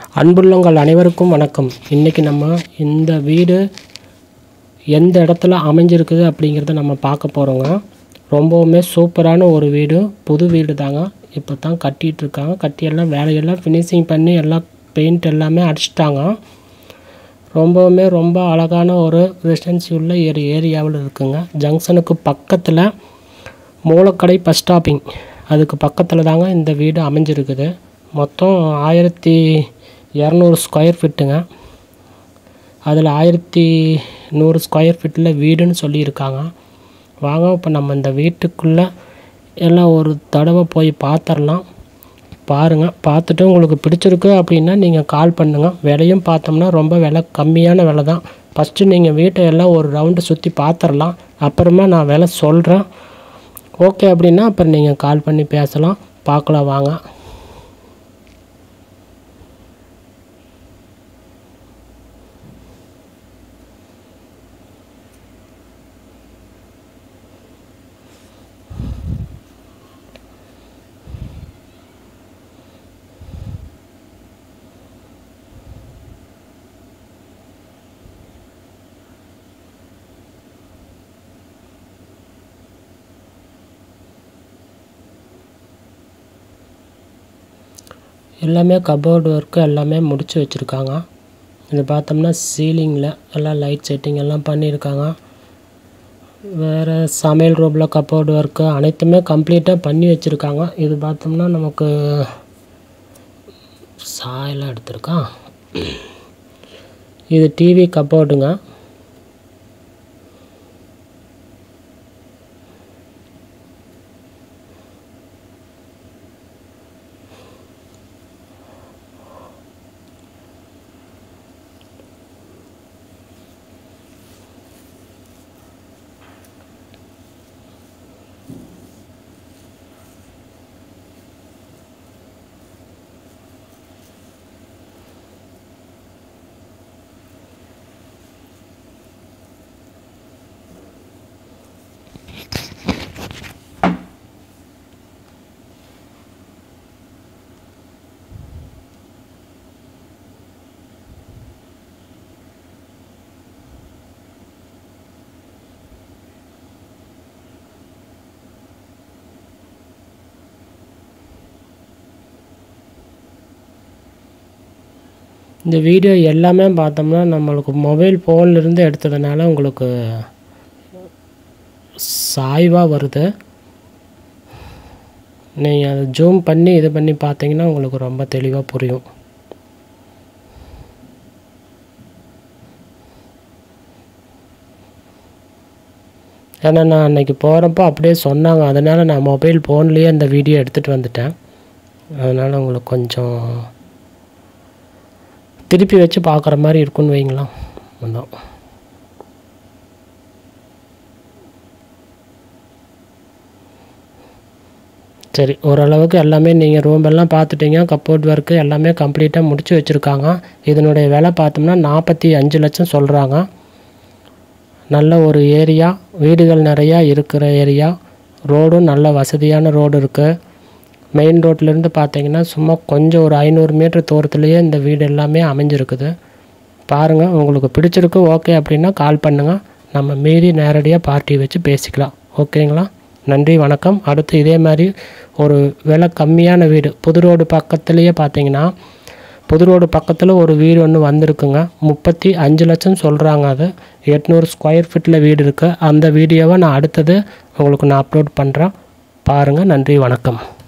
அன்புள்ளங்கள் அனைவருக்கும் வணக்கம் இன்றைக்கி நம்ம இந்த வீடு எந்த இடத்துல அமைஞ்சிருக்குது அப்படிங்கிறத நம்ம பார்க்க போகிறோங்க ரொம்பவுமே சூப்பரான ஒரு வீடு புது வீடு தாங்க இப்போ தான் கட்டிகிட்டு இருக்காங்க கட்டி எல்லாம் வேலையெல்லாம் ஃபினிஷிங் பண்ணி எல்லாம் பெயிண்ட் எல்லாமே அடிச்சிட்டாங்க ரொம்பவுமே ரொம்ப அழகான ஒரு ரெசிடென்சி உள்ள ஒரு ஏரியாவில் இருக்குங்க ஜங்ஷனுக்கு பக்கத்தில் மூலக்கடை பஸ் ஸ்டாப்பிங் அதுக்கு பக்கத்தில் தாங்க இந்த வீடு அமைஞ்சிருக்குது மொத்தம் ஆயிரத்தி இரநூறு ஸ்கொயர் ஃபீட்டுங்க அதில் ஆயிரத்தி நூறு ஸ்கொயர் ஃபீட்டில் வீடுன்னு சொல்லியிருக்காங்க வாங்க இப்போ நம்ம இந்த வீட்டுக்குள்ளே எல்லாம் ஒரு தடவை போய் பார்த்துடலாம் பாருங்கள் பார்த்துட்டு உங்களுக்கு பிடிச்சிருக்கு அப்படின்னா நீங்கள் கால் பண்ணுங்கள் விலையும் பார்த்தோம்னா ரொம்ப விலை கம்மியான விலை தான் ஃபஸ்ட்டு நீங்கள் வீட்டை எல்லாம் ஒரு ரவுண்டு சுற்றி பார்த்துடலாம் அப்புறமா நான் விலை சொல்கிறேன் ஓகே அப்படின்னா அப்புறம் நீங்கள் கால் பண்ணி பேசலாம் பார்க்கலாம் வாங்க எல்லாமே கபோர்டு ஒர்க்கு எல்லாமே முடித்து வச்சுருக்காங்க இது பார்த்தோம்னா சீலிங்கில் எல்லாம் லைட் செட்டிங் எல்லாம் பண்ணியிருக்காங்க வேறு சமையல் ரூமில் கபோர்டு ஒர்க்கு அனைத்துமே கம்ப்ளீட்டாக பண்ணி வச்சுருக்காங்க இது பார்த்தோம்னா நமக்கு சாயெல்லாம் எடுத்திருக்கான் இது டிவி கபோர்டுங்க இந்த வீடியோ எல்லாமே பார்த்தோம்னா நம்மளுக்கு மொபைல் ஃபோன்லேருந்து எடுத்ததுனால உங்களுக்கு சாய்வாக வருது நீங்கள் அதை ஜூம் பண்ணி இது பண்ணி பார்த்தீங்கன்னா உங்களுக்கு ரொம்ப தெளிவாக புரியும் ஏன்னா நான் அன்றைக்கி போகிறப்போ அப்படியே சொன்னாங்க அதனால் நான் மொபைல் ஃபோன்லேயே அந்த வீடியோ எடுத்துகிட்டு வந்துட்டேன் அதனால் உங்களுக்கு கொஞ்சம் திருப்பி வச்சு பார்க்குற மாதிரி இருக்குன்னு வைங்களேன் அதான் சரி ஓரளவுக்கு எல்லாமே நீங்கள் ரூம் எல்லாம் பார்த்துட்டீங்க கப்போர்ட் ஒர்க்கு எல்லாமே கம்ப்ளீட்டாக முடிச்சு வச்சுருக்காங்க இதனுடைய விலை பார்த்தோம்னா நாற்பத்தி அஞ்சு லட்சம் சொல்கிறாங்க நல்ல ஒரு ஏரியா வீடுகள் நிறையா இருக்கிற ஏரியா ரோடும் நல்ல வசதியான ரோடு இருக்குது மெயின் ரோட்லேருந்து பார்த்தீங்கன்னா சும்மா கொஞ்சம் ஒரு ஐநூறு மீட்டர் தூரத்துலேயே இந்த வீடு எல்லாமே அமைஞ்சிருக்குது பாருங்கள் உங்களுக்கு பிடிச்சிருக்கு ஓகே அப்படின்னா கால் பண்ணுங்கள் நம்ம மீறி நேரடியாக பார்ட்டி வச்சு பேசிக்கலாம் ஓகேங்களா நன்றி வணக்கம் அடுத்து இதே மாதிரி ஒரு விலை கம்மியான வீடு புது ரோடு பக்கத்துலேயே பார்த்தீங்கன்னா புது ரோடு பக்கத்தில் ஒரு வீடு ஒன்று வந்திருக்குங்க முப்பத்தி அஞ்சு லட்சம் சொல்கிறாங்க அது எட்நூறு ஸ்கொயர் ஃபீட்டில் வீடு இருக்குது அந்த வீடியோவை நான் அடுத்தது உங்களுக்கு நான் அப்லோட் பண்ணுறேன் பாருங்கள் நன்றி வணக்கம்